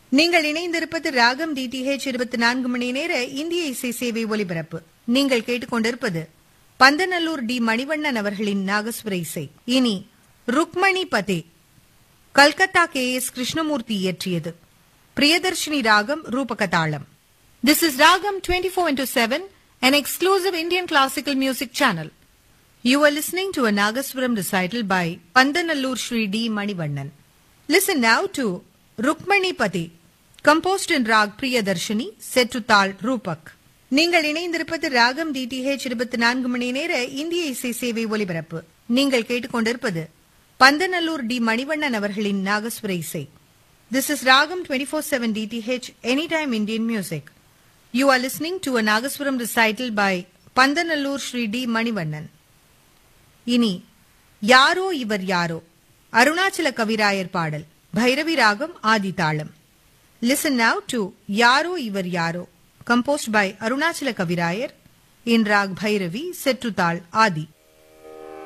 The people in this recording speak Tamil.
நீங்கள் இணைந்திருப்பது ராகம் டிடிஹெச் இருபத்தி நான்கு மணி நேர இந்திய இசை சேவை ஒலிபரப்பு நீங்கள் கேட்டுக்கொண்டிருப்பது பந்தநல்லூர் டி மணிவண்ணன் அவர்களின் நாகஸ்வர இசை இனி ருக்மணி பதே கல்கத்தா கே எஸ் கிருஷ்ணமூர்த்தி இயற்றியது பிரியதர்ஷினி ராகம் ரூபகதாளம் this is Raagam twenty four into seven an exclusive Indian classical music channel. You are listening to a Nagaswaram recital by Pandanallur Sri D. Manivannan. Listen now to Rukmani Pati, composed in Rag Priyadarshini, set to Tal Rupak. நீங்கள் இணைந்திருப்பது ராகம் டிடிஹெச் இருபத்தி நான்கு மணி நேர இந்திய இசை சேவை ஒலிபரப்பு நீங்கள் கேட்டுக்கொண்டிருப்பது பந்தநல்லூர் டி மணிவண்ணன் அவர்களின் நாகஸ்வர இசை this is Raagam twenty four seven DTH any time Indian music You are listening to a Nagaswaram recital by Pandanallur Sri D. Manivannan. இனி யாரோ இவர் யாரோ அருணாச்சல கவிராயர் பாடல் பைரவி ராகம் ஆதி தாளம் லிசன் நவ் டு யாரோ இவர் யாரோ கம்போஸ்ட் பை அருணாச்சல கவிராயர் இன் ராக் பைரவி செற்றுத்தாள் ஆதி